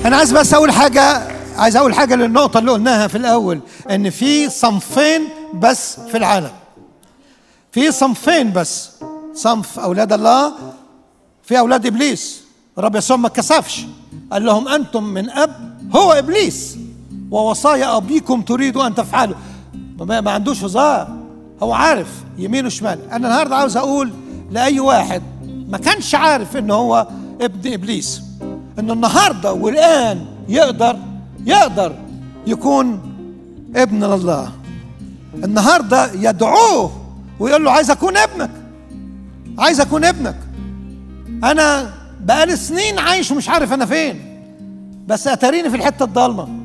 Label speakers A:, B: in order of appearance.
A: انا عايز بس اقول حاجه عايز اقول حاجه للنقطه اللي قلناها في الاول ان في صنفين بس في العالم في صنفين بس صنف اولاد الله في اولاد ابليس الرب يسوع ما كسفش قال لهم انتم من اب هو ابليس ووصايا ابيكم تريدوا ان تفعلوا ما, ما عندوش هزار هو عارف يمين وشمال انا النهارده عاوز اقول لاي واحد ما كانش عارف ان هو ابن ابليس ان النهارده والان يقدر يقدر يكون ابن لله النهارده يدعوه ويقول له عايز اكون ابنك عايز اكون ابنك انا بقالي سنين عايش ومش عارف انا فين بس اتاريني في الحته الضلمه